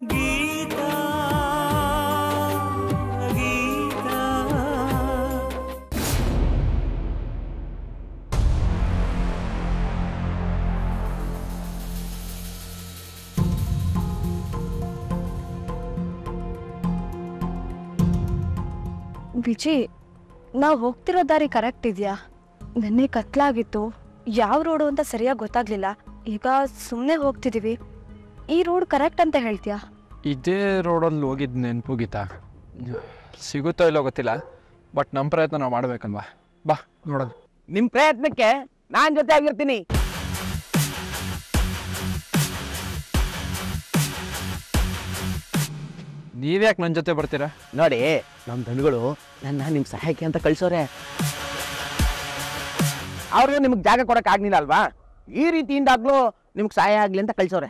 ಗೀತಾ ಗೀತಾ ವಿಜಯ್ ನಾವು ಹೋಗ್ತಿರೋ ದಾರಿ ಕರೆಕ್ಟ್ ಇದೆಯಾ ನೆನ್ನೆ ಕತ್ಲಾಗಿತ್ತು ಯಾವ ರೋಡು ಅಂತ ಸರಿಯಾಗಿ ಗೊತ್ತಾಗ್ಲಿಲ್ಲ ಈಗ ಸುಮ್ಮನೆ ಹೋಗ್ತಿದೀವಿ ಈ ರೋಡ್ ಕರೆಕ್ಟ್ ಅಂತ ಹೇಳ್ತೀಯಾ ಇದೇ ರೋಡಲ್ಲಿ ಹೋಗಿದ್ದು ನೆನಪು ಗೀತಾ ಸಿಗುತ್ತೋ ಇಲ್ಲೋ ಗೊತ್ತಿಲ್ಲ ಬಟ್ ನಮ್ಮ ಪ್ರಯತ್ನ ನಾವು ಮಾಡ್ಬೇಕಲ್ವಾ ಬಾ ನೋಡೋದು ನಿಮ್ ಪ್ರಯತ್ನಕ್ಕೆ ನಾನ್ ಜೊತೆ ಆಗಿರ್ತೀನಿ ನೀವ್ಯಾಕೆ ನನ್ನ ಜೊತೆ ಬರ್ತೀರಾ ನೋಡಿ ನಮ್ ದಣಗಳು ನನ್ನ ನಿಮ್ ಸಹಾಯಕ್ಕೆ ಅಂತ ಕಳ್ಸೋರೆ ಅವರು ನಿಮ್ಗೆ ಜಾಗ ಕೊಡಕ್ ಆಗ್ಲಿಲ್ಲ ಅಲ್ವಾ ಈ ರೀತಿಯಿಂದಾಗ್ಲೂ ನಿಮ್ಗೆ ಸಹಾಯ ಆಗ್ಲಿ ಅಂತ ಕಳ್ಸೋರೆ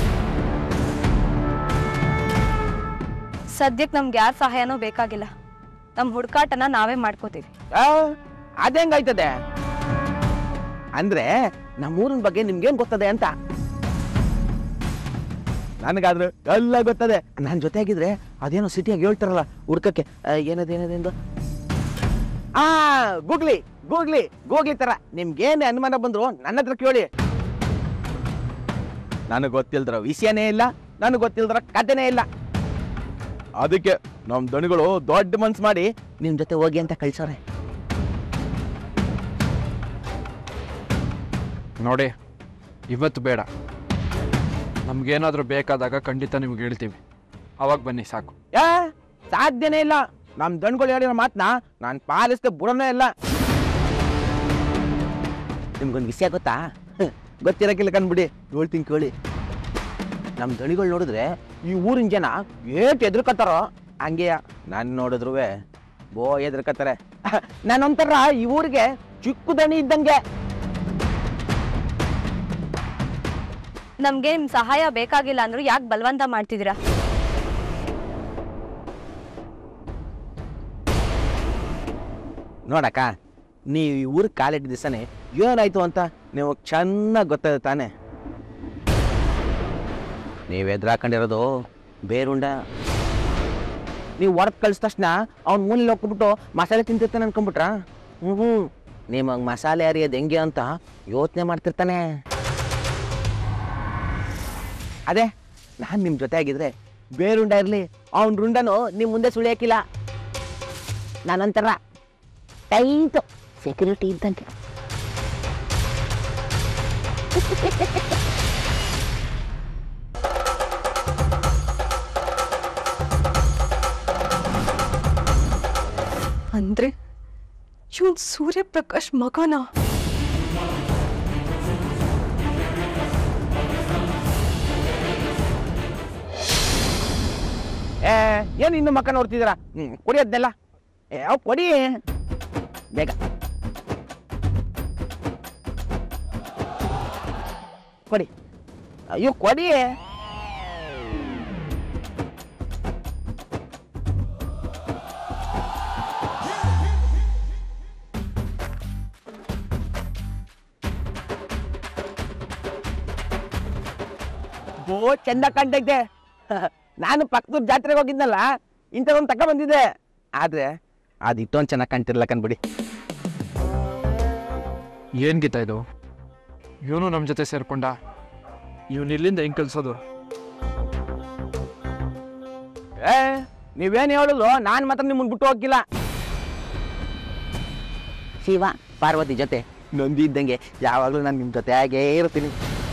ಸದ್ಯಕ್ಕೆ ನಮ್ಗೆ ಯಾರ ಸಹಾಯನೂ ಬೇಕಾಗಿಲ್ಲ ನಮ್ಮ ಹುಡುಕಾಟನ ನಾವೇ ಮಾಡ್ಕೋತೀವಿ ಆ, ಅದೇಂಗಾಯ್ತದೆ ಅಂದ್ರೆ ನಮ್ಮೂರಿನ ಬಗ್ಗೆ ನಿಮ್ಗೇನ್ ಗೊತ್ತದೆ ಅಂತ ನನಗಾದ್ರೆ ಎಲ್ಲ ಗೊತ್ತದೆ ನನ್ನ ಜೊತೆ ಆಗಿದ್ರೆ ಅದೇನೋ ಸಿಟಿಯಾಗಿ ಹೇಳ್ತಾರಲ್ಲ ಹುಡ್ಕಕ್ಕೆ ಆ, ಏನದೇನದೇಂದು ಆ ಗೂಗ್ಲಿ ಗೂಗ್ಲಿ ಗೂಗ್ಲಿ ತರ ನಿಮ್ಗೇನ್ ಅನುಮಾನ ಬಂದ್ರು ನನ್ನ ಹತ್ರ ಕೇಳಿ ನನಗೆ ಗೊತ್ತಿಲ್ದ್ರ ವಿಷಯನೇ ಇಲ್ಲ ನನಗೆ ಗೊತ್ತಿಲ್ದ್ರ ಕಥೆನೇ ಇಲ್ಲ ಅದಕ್ಕೆ ನಮ್ ದಣಿಗಳು ದೊಡ್ಡ ಮನ್ಸ್ ಮಾಡಿ ನಿಮ್ ಜೊತೆ ಹೋಗಿ ಅಂತ ಕಳ್ಸೋರೆ ನೋಡಿ ಇವತ್ತು ಬೇಡ ನಮಗೇನಾದರೂ ಬೇಕಾದಾಗ ಖಂಡಿತ ನಿಮ್ಗೆ ಹೇಳ್ತೀವಿ ಅವಾಗ ಬನ್ನಿ ಸಾಕು ಯಾ ಸಾಧ್ಯನೇ ಇಲ್ಲ ನಮ್ ದಣ್ಗಳು ಹೇಳಿರೋ ಮಾತನ್ನ ನಾನು ಪಾಲಿಸ್ದೆ ಬಿಡೋನೇ ಇಲ್ಲ ನಿಮ್ಗೊಂದು ವಿಷಯ ಗೊತ್ತಾ ಗೊತ್ತಿರಕ್ಕಿಲ್ಲ ಕಣ್ಬಿಡಿ ಹೇಳ್ತೀನಿ ಕೇಳಿ ನಮ್ ದಣಿಗಳು ನೋಡಿದ್ರೆ ಈ ಊರಿನ ಜನ ಏಟ್ ಎದ್ರಕತ್ತಾರೋ ಹಂಗೆಯ ನಾನು ನೋಡಿದ್ರು ಬೋ ಎದ್ರಕತ್ತಾರೆ ನಾನೊಂಥರ ಈ ಊರಿಗೆ ಚಿಕ್ಕ ದಣಿ ಇದ್ದಂಗೆ ನಮ್ಗೆ ನಿಮ್ ಸಹಾಯ ಬೇಕಾಗಿಲ್ಲ ಅಂದ್ರೂ ಯಾಕೆ ಬಲವಂತ ಮಾಡ್ತಿದ್ದೀರಾ ನೋಡಕ್ಕ ನೀವು ಈ ಊರಿಗೆ ಕಾಲಿಟ್ಟ ದಿವಸನೇ ಏನಾಯ್ತು ಅಂತ ನೀವು ಚೆನ್ನಾಗಿ ಗೊತ್ತದ ತಾನೆ ನೀವು ಎದುರಾಕೊಂಡಿರೋದು ಬೇರುಂಡ ನೀವು ಹೊರತು ಕಳಿಸಿದ ತಕ್ಷಣ ಅವ್ನ ಮೂಲೆಯಲ್ಲಿ ಹೋಗ್ಬಿಟ್ಟು ಮಸಾಲೆ ತಿಂತಿರ್ತಾನೆ ಅನ್ಕೊಂಬಿಟ್ರ ಹ್ಞೂ ಹ್ಞೂ ನಿಮಗೆ ಮಸಾಲೆ ಅರಿಯೋದು ಹೆಂಗೆ ಅಂತ ಯೋಚನೆ ಮಾಡ್ತಿರ್ತಾನೆ ಅದೇ ನಾನು ನಿಮ್ಮ ಜೊತೆ ಆಗಿದ್ರೆ ಬೇರುಂಡ ಇರಲಿ ಅವ್ನ ರುಂಡನು ನಿಮ್ಮ ಮುಂದೆ ಸುಳಿಯಕ್ಕಿಲ್ಲ ನಾನೊಂಥರ ಟೈಟ್ ಸೆಕ್ಯೂರಿಟಿ ಇದ್ದಂಗೆ ಅಂದ್ರೆ ಇವನ್ ಸೂರ್ಯಪ್ರಕಾಶ್ ಮಗನ ಏ ಏನು ಇನ್ನು ಮಕ್ಕ ನೋಡ್ತಿದ್ದೀರಾ ಹ್ಞೂ ಕೊಡಿ ಅದನ್ನೆಲ್ಲ ಏ ಅವ್ ಕೊಡಿ ಬೇಗ ಕೊಡಿ ಅಯ್ಯೋ ಕೊಡಿ ಬೋ ಚಂದ ಕಾಣ್ತೈತೆ ನಾನು ಪಕ್ಕದ ಜಾತ್ರೆಗೆ ಹೋಗಿದ್ನಲ್ಲ ಇಂಥದೊಂದು ತಕ ಬಂದಿದ್ದೆ ಆದ್ರೆ ಅದು ಇಷ್ಟೊಂದು ಚೆನ್ನಾಗಿ ಕಾಣ್ತಿರ್ಲ ಕಣ್ಬಿಡಿ ಏನು ಗೀತಾ ಇದು ಇವನು ನಮ್ಮ ಜೊತೆ ಸೇರ್ಕೊಂಡ ಇವನು ಇಲ್ಲಿಂದ ಹೆಂಗೆ ಕಲ್ಸೋದು ಏ ನೀವೇನು ಹೇಳೋದು ನಾನು ಮಾತ್ರ ನಿಮ್ಮನ್ನ ಬಿಟ್ಟು ಹೋಗಿಲ್ಲ ಶಿವ ಪಾರ್ವತಿ ಜೊತೆ ನಂದಿ ಇದ್ದಂಗೆ ಯಾವಾಗಲೂ ನಾನು ನಿಮ್ಮ ಜೊತೆ ಆಗೇ ಇರ್ತೀನಿ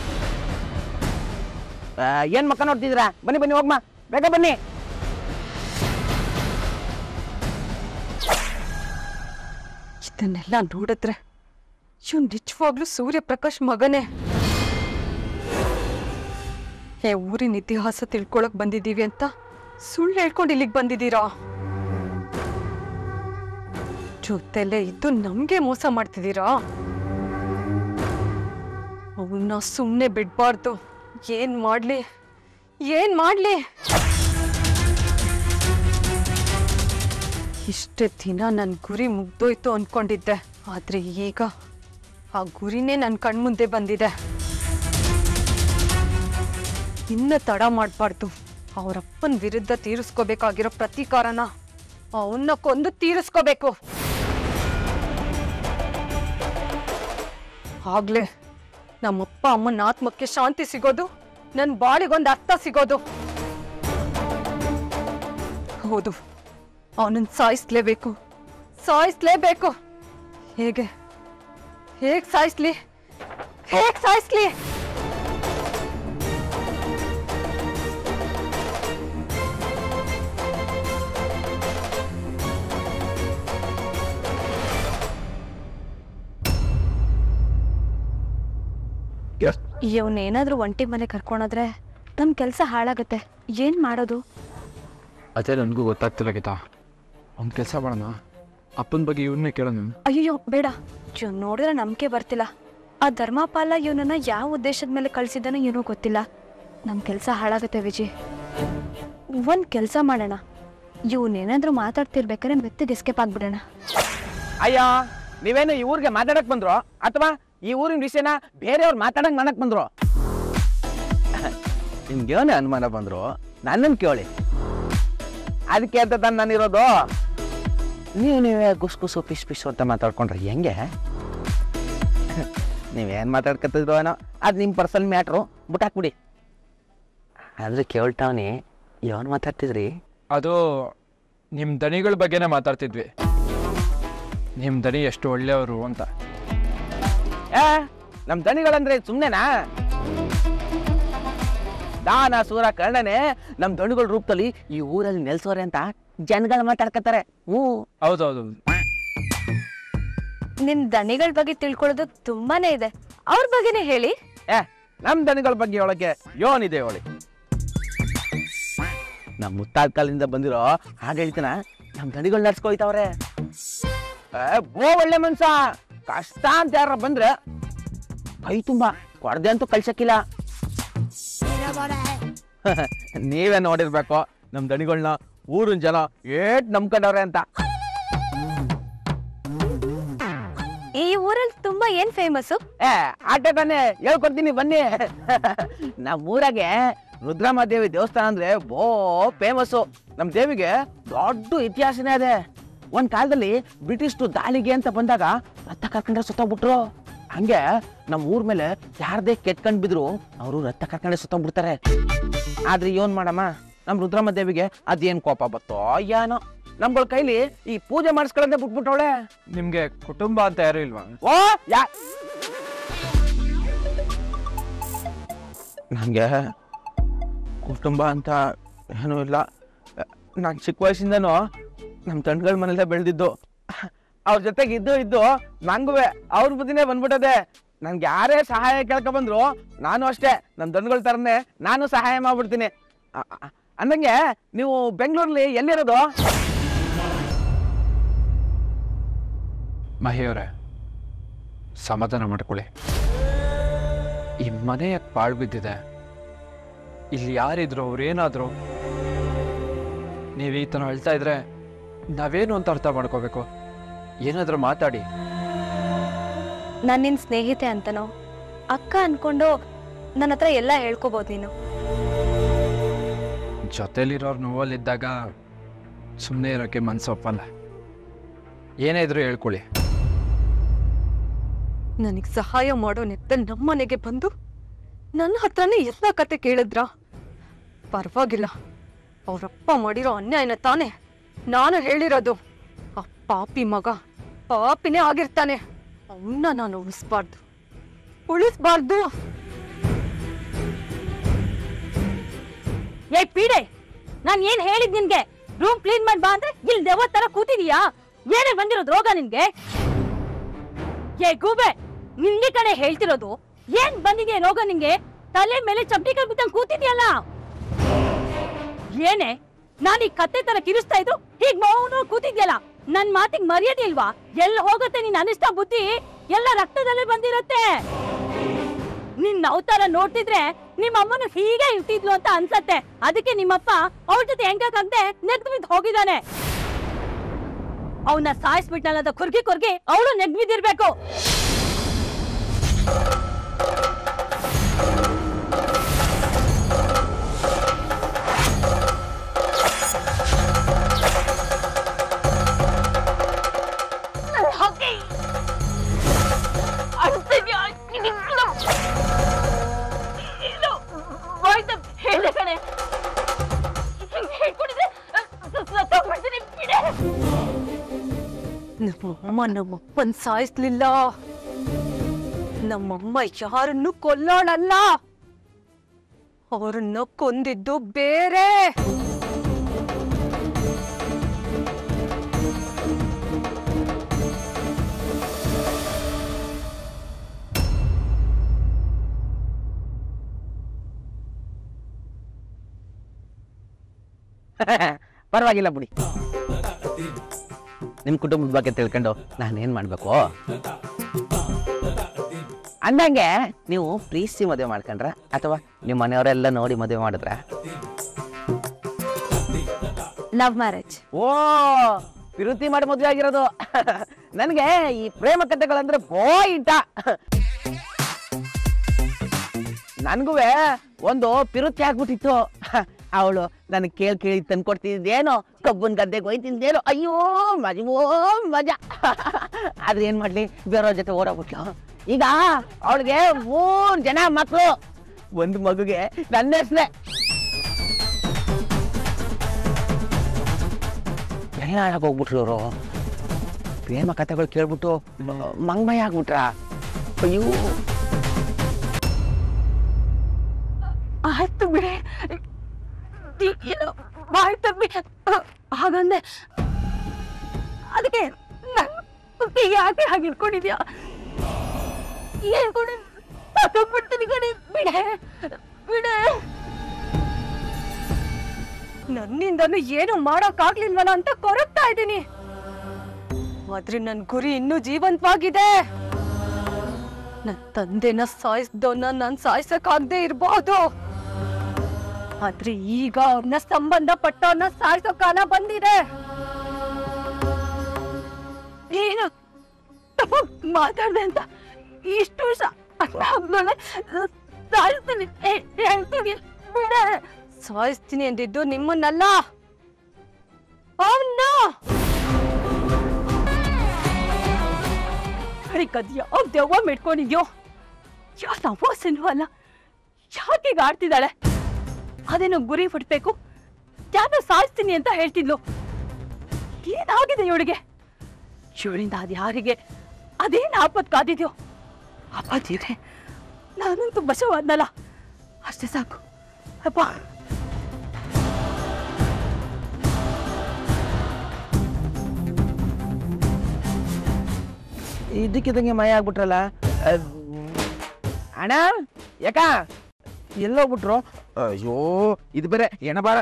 ಏನು ಮಕ್ಕ ನೋಡ್ತಿದ್ದೀರಾ ಬನ್ನಿ ಬನ್ನಿ ಹೋಗ್ಮಾ ಬೇಗ ಬನ್ನಿ ಇದನ್ನೆಲ್ಲ ನೋಡಿದ್ರೆ ಇವ್ ನಿಜವಾಗ್ಲೂ ಸೂರ್ಯಪ್ರಕಾಶ್ ಮಗನೇ ಏ ಊರಿನ ಇತಿಹಾಸ ತಿಳ್ಕೊಳಕ್ ಬಂದಿದ್ದೀವಿ ಅಂತ ಸುಳ್ಳು ಹೇಳ್ಕೊಂಡು ಇಲ್ಲಿಗೆ ಬಂದಿದ್ದೀರಾ ಜೊತೆಲೆ ಇದ್ದು ನಮ್ಗೆ ಮೋಸ ಮಾಡ್ತಿದ್ದೀರಾ ಅವನ್ನ ಸುಮ್ಮನೆ ಬಿಡ್ಬಾರ್ದು ಏನ್ ಮಾಡ್ಲಿ ಏನ್ ಮಾಡ್ಲಿ ಇಷ್ಟೇ ದಿನ ನನ್ನ ಗುರಿ ಮುಗ್ದೋಯ್ತು ಅನ್ಕೊಂಡಿದ್ದೆ ಆದ್ರೆ ಈಗ ಆ ಗುರಿನೇ ನನ್ನ ಕಣ್ಮುಂದೆ ಬಂದಿದೆ ಇನ್ನ ತಡ ಮಾಡಬಾರ್ದು ಅವರಪ್ಪನ ವಿರುದ್ಧ ತೀರಿಸ್ಕೋಬೇಕಾಗಿರೋ ಪ್ರತೀಕಾರನ ಅವನ್ನ ಕೊಂದು ತೀರಿಸ್ಕೋಬೇಕು ಆಗ್ಲೇ ನಮ್ಮಪ್ಪ ಅಮ್ಮನ ಆತ್ಮಕ್ಕೆ ಶಾಂತಿ ಸಿಗೋದು ನನ್ನ ಬಾಳಿಗೊಂದು ಅರ್ಥ ಸಿಗೋದು ಹೌದು ಅವನನ್ನ ಸಾಯಿಸ್ಲೇಬೇಕು ಸಾಯಿಸ್ಲೇಬೇಕು ಹೇಗೆ ಹೇಗ್ ಸಾಯಿಸ್ಲಿ ಹೇಗ್ ಸಾಯಿಸ್ಲಿ ಇವನೇನಾದ್ರೂ ಒಂಟಿ ಮನೆ ಕರ್ಕೊಂಡೋದ್ರೆ ನಮ್ ಕೆಲ್ಸ ಹಾಳಾಗತ್ತೆ ಏನ್ ಮಾಡೋದು ಅದೇ ನನಗೂ ಗೊತ್ತಾಗ್ತಿಲ್ಲ ಗೀತಾ ಒಂದು ಕೆಲಸ ಮಾಡೋಣ ಅಪ್ಪನ ಬಗ್ಗೆ ಇವನ್ನೇ ಕೇಳೋಣ ಅಯ್ಯೋ ಬೇಡ ಇವ್ ನೋಡಿದ್ರೆ ನಂಬಿಕೆ ಬರ್ತಿಲ್ಲ ಆ ಧರ್ಮಪಾಲ ಇವನನ್ನ ಯಾವ ಉದ್ದೇಶದ ಮೇಲೆ ಕಳ್ಸಿದ್ದಾನೋ ಏನೋ ಗೊತ್ತಿಲ್ಲ ನಮ್ ಕೆಲ್ಸ ಹಾಳಾಗತ್ತೆ ವಿಜಯ್ ಒಂದ್ ಕೆಲ್ಸ ಮಾಡೋಣ ಇವನೇನಾದ್ರೂ ಮಾತಾಡ್ತಿರ್ಬೇಕಾದ್ರೆ ಮೆತ್ತಗೆ ಎಸ್ಕೇಪ್ ಆಗ್ಬಿಡೋಣ ಅಯ್ಯೋ ನೀವೇನು ಈ ಊರಿಗೆ ಮಾತಾಡಕ್ ಬಂದ್ರು ಅಥವಾ ಈ ಊರಿನ ವಿಷಯನ ಬೇರೆಯವ್ರು ಮಾತಾಡಕ್ ಮಾಡಕ್ ಬಂದ್ರು ನಿಮ್ಗೇನೇ ಅನುಮಾನ ಬಂದ್ರು ನನ್ನನ್ನು ಕೇಳಿ ಅದಕ್ಕೆ ಅಂತ ತಾನು ನಾನಿರೋದು ನೀವು ನೀವೇ ಗುಸ್ ಗುಸು ಪಿಸ್ ಪಿಸ್ ಅಂತ ಮಾತಾಡ್ಕೊಂಡ್ರೆ ಹೆಂಗೆ ನೀವೇನು ಮಾತಾಡ್ಕತ್ತಿದ್ರು ಏನೋ ಅದು ನಿಮ್ಮ ಪರ್ಸನಲ್ ಮ್ಯಾಟ್ರು ಬಿಟ್ಟಾಕ್ಬಿಡಿ ಆದ್ರೆ ಕೇಳ್ತಾವನಿ ಯಾವನು ಮಾತಾಡ್ತಿದ್ರಿ ಅದು ನಿಮ್ಮ ದನಿಗಳ ಬಗ್ಗೆನೇ ಮಾತಾಡ್ತಿದ್ವಿ ನಿಮ್ಮ ದನಿ ಎಷ್ಟು ಒಳ್ಳೆಯವರು ಅಂತ ಏ ನಮ್ಮ ದಣಿಗಳಂದ್ರೆ ಸುಮ್ಮನೆನಾ ದಾನ ಸೂರ ಕರ್ಣನೆ ನಮ್ಮ ದಣಿಗಳ ರೂಪದಲ್ಲಿ ಈ ಊರಲ್ಲಿ ನೆಲೆಸೋರೆ ಅಂತ ಜನಗಳು ಮಾತಾಡ್ಕತಾರೆ ಹ್ಞೂ ಹೌದೌದು ನಿನ್ ದಣಿಗಳ ಬಗ್ಗೆ ತಿಳ್ಕೊಳ್ಳೋದು ತುಂಬಾನೇ ಇದೆ ಅವ್ರ ಬಗ್ಗೆನೇ ಹೇಳಿ ಏ ನಮ್ಮ ದಣಿಗಳ ಬಗ್ಗೆ ಒಳಗೆ ಯೋನಿದೆ ಒಳಿ ನಮ್ಮ ಮುತ್ತಾದ ಕಾಲದಿಂದ ಬಂದಿರೋ ಆಡಳಿತನ ನಮ್ಮ ದಣಿಗಳು ನಡ್ಸ್ಕೊಯ್ತಾವ್ರೆ ಏ ಬೋ ಒಳ್ಳೆ ಮನ್ಸ ಕಷ್ಟ ಅಂತ ಯಾರ ಬಂದ್ರೆ ಕೈ ತುಂಬ ಕೊಡದೆ ಅಂತೂ ಕಳ್ಸಕ್ಕಿಲ್ಲ ನೀವೇ ನೋಡಿರ್ಬೇಕು ನಮ್ಮ ದಣಿಗಳನ್ನ ಊರಿನ ಜನ ಏಟ್ ನಂಬ್ಕೊಂಡವ್ರೆ ಅಂತ ಈ ಊರಲ್ಲಿ ತುಂಬಾ ಏನ್ ಫೇಮಸ್ ಏ ಆಟ ತಾನೆ ಹೇಳ್ಕೊಡ್ತೀನಿ ಬನ್ನಿ ನಮ್ಮ ಊರಾಗೆ ರುದ್ರಮ್ಮ ದೇವಿ ದೇವಸ್ಥಾನ ಅಂದ್ರೆ ಬೋ ಫೇಮಸ್ಸು ನಮ್ಮ ದೇವಿಗೆ ದೊಡ್ಡ ಇತಿಹಾಸನೇ ಇದೆ ಒಂದ್ ಕಾಲದಲ್ಲಿ ಬ್ರಿಟಿಷ್ರು ದಾಳಿಗೆ ಅಂತ ಬಂದಾಗ ರಥ ಕರ್ಕೊಂಡ್ರೆ ಸುತ್ತೋಗ್ಬಿಟ್ರು ಹಂಗೆ ನಮ್ಮ ಊರ್ ಮೇಲೆ ಯಾರದೇ ಕೆಟ್ಕೊಂಡ್ ಬಿದ್ರು ಅವರು ರಥ ಕರ್ಕೊಂಡೆ ಸುತ್ತೋಗ್ಬಿಡ್ತಾರೆ ಆದ್ರೆ ಏನ್ ಮಾಡಮ್ಮ ನಮ್ಮ ರುದ್ರಮ್ಮ ದೇವಿಗೆ ಅದೇನ್ ಕೋಪ ಬತ್ತೋ ಏನೋ ನಮ್ಗಳ ಕೈಲಿ ಈ ಪೂಜೆ ಮಾಡಿಸ್ಕೊಳ್ಳೋದೇ ಬಿಟ್ಬಿಟ್ಟವಳೆ ನಿಮಗೆ ಕುಟುಂಬ ಅಂತ ಯಾರು ಇಲ್ವಾ ಓ ಯಾ ನನಗೆ ಕುಟುಂಬ ಅಂತ ಏನೂ ಇಲ್ಲ ನಾನು ಚಿಕ್ಕ ವಯಸ್ಸಿಂದನೂ ನಮ್ಮ ತಂಡ್ಗಳ ಮನೆಯಲ್ಲೇ ಬೆಳೆದಿದ್ದು ಅವ್ರ ಜೊತೆಗೆ ಇದ್ದು ಇದ್ದು ನಂಗೂ ಅವ್ರ ಬುದ್ಧಿನೇ ಬಂದ್ಬಿಟ್ಟದೆ ನನ್ಗೆ ಯಾರೇ ಸಹಾಯ ಕೇಳ್ಕೊ ಬಂದ್ರು ನಾನು ಅಷ್ಟೇ ನನ್ನ ದನಗಳ ಥರನೇ ನಾನು ಸಹಾಯ ಮಾಡ್ಬಿಡ್ತೀನಿ ಅ- ಅ- ಅಂದಂಗೆ ನೀವು ಬೆಂಗಳೂರಲ್ಲಿ ಎಲ್ಲಿರೋದು ಮಹಿಯವರೇ ಸಮಾಧಾನ ಮಾಡ್ಕೊಳ್ಳಿ ಈ ಮನೆ ಯಾಕೆ ಪಾಳು ಬಿದ್ದಿದೆ ಇಲ್ಲಿ ಯಾರಿದ್ರು ಅವ್ರೇನಾದ್ರು ನೀವು ಈ ಥರ ಅಳ್ತಾ ಇದ್ರೆ ನಾವೇನು ಅಂತ ಅರ್ಥ ಮಾಡ್ಕೋಬೇಕು ಏನಾದರೂ ಮಾತಾಡಿ ನಾನು ನಿನ್ ಸ್ನೇಹಿತೆ ಅಂತನೋ ಅಕ್ಕ ಅನ್ಕೊಂಡು ನನ್ನ ಹತ್ರ ಎಲ್ಲ ಹೇಳ್ಕೊಬೋದು ನೀನು ಜೊತೆಲಿರೋರು ನೋವಲ್ಲಿದ್ದಾಗ ಸುಮ್ಮನೆ ಇರೋಕ್ಕೆ ಮನ್ಸು ಒಪ್ಪಲ್ಲ ಏನೇ ಇದ್ರೂ ಹೇಳ್ಕೊಳ್ಳಿ ನನಗೆ ಸಹಾಯ ಮಾಡೋ ನೆತ್ತಲ್ಲಿ ನಮ್ಮನೆಗೆ ಬಂದು ನನ್ನ ಹತ್ರನೇ ಎಲ್ಲ ಕತೆ ಕೇಳಿದ್ರ ಪರವಾಗಿಲ್ಲ ಅವರಪ್ಪ ಮಾಡಿರೋ ಅನ್ಯಾಯನ ತಾನೇ ನಾನು ಹೇಳಿರೋದು ಆ ಪಾಪಿ ಮಗ ಪಾಪಿನೇ ಆಗಿರ್ತಾನೆ ಅವನ್ನ ನಾನು ಉಳಿಸ್ಬಾರ್ದು ಉಳಿಸ್ಬಾರ್ದು ಏ ಪೀಡೆ ನಾನ್ ಏನ್ ಹೇಳಿದ್ ನಿನ್ಗೆ ರೂಮ್ ಕ್ಲೀನ್ ಮಾಡಿ ಬಾ ಅಂದ್ರೆ ಇಲ್ಲಿ ದೆವ್ವ ತರ ಕೂತಿದೀಯಾ ಏನೇ ಬಂದಿರೋದು ರೋಗ ನಿನ್ಗೆ ಏ ಗೂಬೆ ನಿನ್ಗೆ ಕಡೆ ಹೇಳ್ತಿರೋದು ಏನ್ ಬಂದಿದ್ಯಾ ರೋಗ ನಿಂಗೆ ತಲೆ ಮೇಲೆ ಚಪ್ಪಡಿ ಕೈ ಬಿದ್ದಂಗ್ ಕೂತಿದ್ಯಲ್ಲ ಏನೇ ನಾನ್ ಈ ಕತ್ತೆ ತರ ಕಿರಿಸ್ತಾ ಇದ್ರು ಹೀಗ್ ಮೌನ ಕೂತಿದ್ಯಲ್ಲ ನನ್ ಮಾತಿಗ್ ಮರ್ಯಾದೆ ಇಲ್ವಾ ಎಲ್ಲಿ ಹೋಗುತ್ತೆ ನೀನ್ ಅನಿಷ್ಟ ಬುದ್ಧಿ ಎಲ್ಲ ರಕ್ತದಲ್ಲೇ ಬಂದಿರತ್ತೆ ನಿನ್ ಅವತಾರ ನೋಡ್ತಿದ್ರೆ ನಿಮ್ಮ ಅಮ್ಮನು ಹೀಗೆ ಇರ್ತಿದ್ಲು ಅಂತ ಅನ್ಸತ್ತೆ ಅದಕ್ಕೆ ನಿಮ್ಮಪ್ಪ ಅವ್ರ ಜೊತೆ ಹೆಂಗಾಗಂತೆ ನೆಗ್ದು ಬಿದ್ದು ಹೋಗಿದ್ದಾನೆ ಅವನ್ನ ಸಾಯಿಸ್ಬಿಟ್ನಲ್ಲ ಕುರ್ಗಿ ಕುರ್ಗಿ ಅವಳು ನೆಗ್ದು ಬಿದ್ದಿರ್ಬೇಕು ನಮ್ಮಮ್ಮ ನಮ್ಮಪ್ಪನ್ ಸಾಯಿಸ್ಲಿಲ್ಲ ನಮ್ಮಮ್ಮ ಯಾರನ್ನು ಕೊಲ್ಲೋಳಲ್ಲ ಅವ್ರನ್ನ ಕೊಂದಿದ್ದು ಬೇರೆ ಪರವಾಗಿಲ್ಲ ಬಿಡಿ ನಿಮ್ಮ ಕುಟುಂಬದ ಬಗ್ಗೆ ತಿಳ್ಕೊಂಡು ನಾನೇನು ಮಾಡಬೇಕು ಅಂದಂಗೆ ನೀವು ಪ್ರೀತಿ ಮದುವೆ ಮಾಡ್ಕೊಂಡ್ರ ಅಥವಾ ನಿಮ್ಮ ಮನೆಯವರೆಲ್ಲ ನೋಡಿ ಮದುವೆ ಮಾಡಿದ್ರ ಲವ್ ಮ್ಯಾರೇಜ್ ಓ ವಿರುತಿ ಮಾಡಿ ಮದುವೆ ಆಗಿರೋದು ನನಗೆ ಈ ಪ್ರೇಮ ಕಥೆಗಳಂದ್ರೆ ಬೋಯಿಟ ನನಗೂ ಒಂದು ಪಿರುತಿ ಆಗ್ಬಿಟ್ಟಿತ್ತು ಅವಳು ನನಗೆ ಕೇಳಿ ಕೇಳಿ ತಂದ್ಕೊಡ್ತಿದ್ದೇನೋ ಕಬ್ಬನ್ ಗದ್ದೆಗೆ ಹೋಯ್ತಿದ್ದೇನೋ ಅಯ್ಯೋ ಮಜವೋ ಮಜಾ ಆದ್ರೆ ಏನ್ ಮಾಡ್ಲಿ ಬೇರೆಯವ್ರ ಜೊತೆ ಓಡೋಗ್ಬಿಟ್ಲು ಈಗ ಅವಳಿಗೆ ಮೂರ್ ಜನ ಮಕ್ಕಳು ಒಂದು ಮಗುಗೆ ನನ್ನ ಹೆಸ್ರೇ ಎಲ್ಲ ಹಾಳಾಗೋಗ್ಬಿಟ್ರು ಅವರು ಪ್ರೇಮ ಕಥೆಗಳು ಕೇಳ್ಬಿಟ್ಟು ಮಂಗ್ಮಯ ಆಗ್ಬಿಟ್ರ ಅಯ್ಯೋ ಆಯ್ತು ಬಿಡಿ ಆಯ್ತು ಬಿಡಿ ಹಾಗಂದೆ ಅದಕ್ಕೆ ನನ್ ಯಾಕೆ ಹಾಗೆ ಇಟ್ಕೊಂಡಿದ್ಯಾ ಹೇಳ್ಕೊಂಡು ತಗೊಂಡ್ಬಿಡ್ತೀನಿ ಕಣೆ ಬಿಡೆ ಬಿಡೆ ನನ್ನಿಂದನೂ ಏನು ಮಾಡೋಕ್ಕಾಗ್ಲಿಲ್ವಲ್ಲ ಅಂತ ಕೊರಗ್ತಾ ಇದ್ದೀನಿ ಆದ್ರೆ ನನ್ ಗುರಿ ಇನ್ನೂ ಜೀವಂತವಾಗಿದೆ ನನ್ ತಂದೆನ ಸಾಯಿಸ್ದವನ್ನ ನಾನ್ ಸಾಯ್ಸಕ್ಕಾಗ್ದೇ ಇರ್ಬಹುದು ಆದ್ರೆ ಈಗ ಅವ್ರನ್ನ ಸಂಬಂಧಪಟ್ಟವ್ರನ್ನ ಸಾಯಿಸೋ ಕಾಲ ಬಂದಿದೆ ಏನು ತಪ್ಪಾಗ್ ಮಾತಾಡ್ದೆ ಅಂತ ಇಷ್ಟು ವರ್ಷ ಅದಾದ್ಮೇಲೆ ಸಾಯಿಸ್ತೀನಿ ಹೇ- ಹೇಳ್ತೀನಿ ಬಿಡೆ ಸಾಯಿಸ್ತೀನಿ ಅಂದಿದ್ದು ನಿಮ್ಮನ್ನಲ್ಲ ಅವನ್ನ ಕದ್ ಯಾವ ದೆವ್ವ ಮಿಟ್ಕೊಂಡಿದ್ಯೋ ಯಾವ ಸವಾಸನೂ ಅಲ್ಲ ಯಾಕೆ ಈಗ ಆಡ್ತಿದ್ದಾಳೆ ಅದೇನೋ ಗುರಿ ಬಿಡ್ಬೇಕು ಯಾರ ಸಾಯಿಸ್ತೀನಿ ಅಂತ ಹೇಳ್ತಿದ್ಲು ಏನಾಗಿದೆ ಇವಳಿಗೆ ಇವಳಿಂದ ಅದು ಯಾರಿಗೆ ಅದೇನು ಆಪತ್ ಕಾದಿದ್ಯೋ ಆಪತ್ತಿದೆ ನಾನಂತೂ ಬಸವಾದ್ನಲ್ಲ ಅಷ್ಟೇ ಸಾಕು ಅಪ್ಪ ಇದಕ್ಕಿದಂಗೆ ಮಯ ಆಗ್ಬಿಟ್ರಲ್ಲ ಅಹ್, ಅಣ್ಣ ಯಾಕ ಎಲ್ಲೋಗ್ಬಿಟ್ರು ಅಯ್ಯೋ ಇದು ಬೇರೆ ಎಣಬಾರ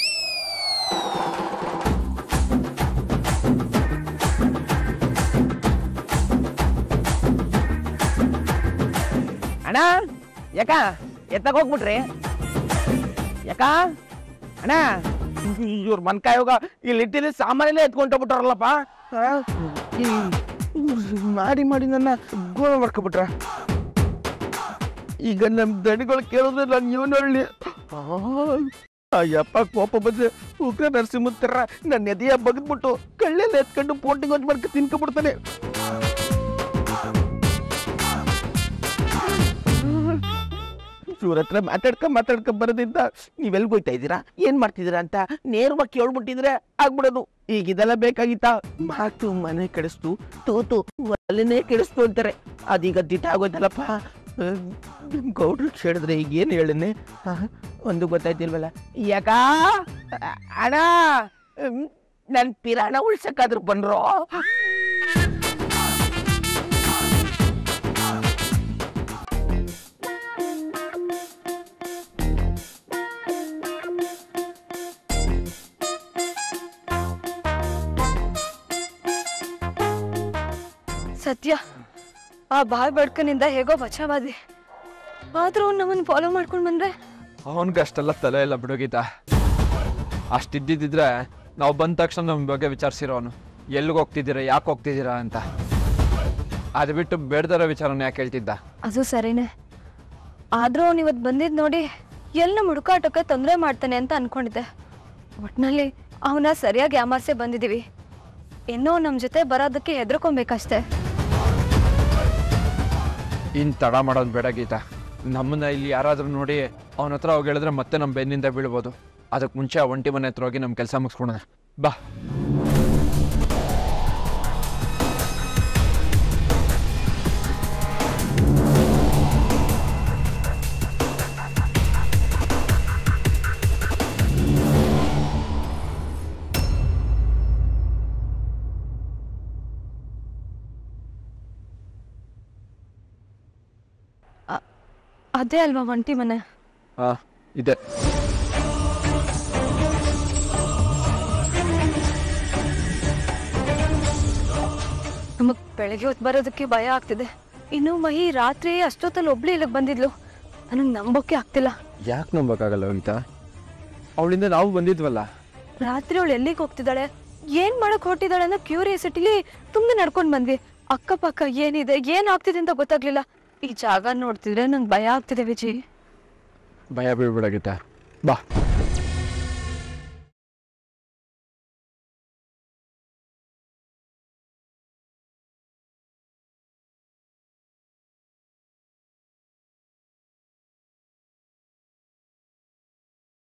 ಅಣ್ಣ ಯಾಕ ಎತ್ತಾಗ ಹೋಗ್ಬಿಟ್ರಿ ಯಾಕ ಅಣ್ಣ ಇವ್ರ ಮನ್ಕಾಯೋಗ ಇಲ್ಲಿ ಇಟ್ಟಿಲ್ಲಿ ಸಾಮಾನೆಲ್ಲ ಎತ್ಕೊಂಡೋಗ್ಬಿಟ್ರಲ್ಲಪ್ಪ ಮಾಡಿ ಮಾಡಿ ನನ್ನ ಗೋಳ ಮಾಡ್ಕೊಬಿಟ್ರ ಈಗ ನಮ್ಮ ದಣಿಗಳು ಕೇಳಿದ್ರೆ ನಾನು ಇವನೊಳ್ಳಿ ಅಯ್ಯಪ್ಪ ಕೋಪ ಬಂದ್ರೆ ಉಗ್ರ ನರಸಿಂಹ ತರ ನನ್ನ ಎದೆಯ ಬಗದ್ಬಿಟ್ಟು ಕಳ್ಳೆಲ್ಲ ಎತ್ಕೊಂಡು ಪೋಂಟಿಂಗ್ ಒಂದು ಮಾಡ್ಕೊಂಡು ತಿನ್ಕೊಬಿಡ್ತಾನೆ ಇವ್ರ ಹತ್ರ ಮಾತಾಡ್ಕೊಂಡ್ ಮಾತಾಡ್ಕೊಂಡ್ ಬರೋದ್ರಿಂದ ನೀವೆಲ್ಗ್ ಹೋಯ್ತಾ ಇದ್ದೀರಾ ಏನ್ ಮಾಡ್ತಿದ್ದೀರಾ ಅಂತ ನೇರವಾಗಿ ಕೇಳ್ಬಿಟ್ಟಿದ್ರೆ ಆಗ್ಬಿಡೋದು ಈಗ ಇದೆಲ್ಲ ಬೇಕಾಗಿತ್ತಾ ಮಾತು ಮನೆ ಕೆಡಿಸ್ತು ತೋತು ಒಲೆನೇ ಕೆಡಿಸ್ತು ಅಂತಾರೆ ಅದೀಗ ದಿಟ ಆಗೋದಲ್ಲಪ್ಪ ಗೌಡ್ರು ಕೇಳಿದ್ರೆ ಈಗ ಏನು ಹೇಳನೆ ಒಂದು ಗೊತ್ತಾಯ್ತಿಲ್ವಲ್ಲ ಯಾಕ ಅಣ್ಣ ನನ್ನ ಪಿರಾಣ ಉಳ್ಸಕ್ಕಾದ್ರೂ ಬಂದ್ರೋ ಸತ್ಯ ಆ ಬಾಯ್ ಬಡ್ಕನಿಂದ ಹೇಗೋ ಬಚಾವಾದಿ ಆದ್ರೂ ನಮ್ಮನ್ನ ಫಾಲೋ ಮಾಡ್ಕೊಂಡ್ ಬಂದ್ರೆ ಅವನಿಗೆ ಅಷ್ಟೆಲ್ಲ ತಲೆ ಇಲ್ಲ ಬಿಡೋಗೀತ ಅಷ್ಟಿದ್ದಿದ್ರೆ ನಾವು ಬಂದ ತಕ್ಷಣ ನಮ್ಮ ಬಗ್ಗೆ ವಿಚಾರಿಸಿರೋನು ಎಲ್ಲಿಗೆ ಹೋಗ್ತಿದ್ದೀರಾ ಯಾಕೆ ಹೋಗ್ತಿದ್ದೀರಾ ಅಂತ ಅದು ಬಿಟ್ಟು ಬೇಡದರ ವಿಚಾರನ ಯಾಕೆ ಹೇಳ್ತಿದ್ದ ಅದು ಸರಿನೇ ಆದ್ರೂ ಅವ್ನು ಇವತ್ತು ಬಂದಿದ್ ನೋಡಿ ಎಲ್ಲ ಮುಡುಕಾಟಕ್ಕೆ ತೊಂದರೆ ಮಾಡ್ತಾನೆ ಅಂತ ಅನ್ಕೊಂಡಿದ್ದೆ ಒಟ್ನಲ್ಲಿ ಅವನ ಸರಿಯಾಗಿ ಯಾಮಾರ್ಸೆ ಬಂದಿದೀವಿ ಇನ್ನೂ ನಮ್ಮ ಜೊತೆ ಬರೋದಕ್ಕೆ ಹೆದರ್ಕೊಬೇಕಷ್ಟೇ ಇನ್ನು ತಡ ಮಾಡೋದು ಬೇಡ ಗೀತಾ ನಮ್ಮನ್ನ ಇಲ್ಲಿ ಯಾರಾದರೂ ನೋಡಿ ಅವನ ಹತ್ರ ಹೋಗಿ ಹೇಳಿದ್ರೆ ಮತ್ತೆ ನಮ್ಮ ಬೆನ್ನಿಂದ ಬೀಳ್ಬೋದು ಅದಕ್ಕೆ ಮುಂಚೆ ಆ ಒಂಟಿ ಮನೆ ಹತ್ರ ಹೋಗಿ ನಮ್ಮ ಕೆಲಸ ಮುಗಿಸ್ಕೊಳೋಣ ಬಾ ಅದೇ ಅಲ್ವಾ ಒಂಟಿ ಮನೆ ಹಾಂ ಇದೆ ನಮಗ್ ಬೆಳಗ್ಗೆ ಹೊತ್ತು ಬರೋದಕ್ಕೆ ಭಯ ಆಗ್ತಿದೆ ಇನ್ನು ಮಹಿ ರಾತ್ರಿ ಅಷ್ಟೊತ್ತಲ್ಲಿ ಒಬ್ಳು ಇಲ್ಲಿಗೆ ಬಂದಿದ್ಲು ನನಗೆ ನಂಬೋಕೆ ಆಗ್ತಿಲ್ಲ ಯಾಕೆ ನಂಬೋಕ್ಕಾಗಲ್ಲ ಹೋಗಿತಾ ಅವಳಿಂದ ನಾವು ಬಂದಿದ್ವಲ್ಲ ರಾತ್ರಿ ಅವಳು ಎಲ್ಲಿಗೆ ಹೋಗ್ತಿದ್ದಾಳೆ ಏನ್ ಮಾಡಕ್ ಹೊರಟಿದ್ದಾಳೆ ಅನ್ನೋ ಕ್ಯೂರಿಯಾಸಿಟಿಲಿ ತುಂಬಾ ನಡ್ಕೊಂಡ್ ಬಂದ್ವಿ ಅಕ್ಕಪಕ್ಕ ಏನಿದೆ ಏನ್ ಆಗ್ತಿದೆ ಅಂತ ಗೊತ್ತಾಗ್ಲಿಲ್ಲ ಈ ಜಾಗ ನೋಡ್ತಿದ್ರೆ ನಂಗೆ ಭಯ ಆಗ್ತಿದೆ ವಿಜಿ ಭಯ ಬೀಳ್ಬಿಡಾಗಿತ್ತ ಬಾ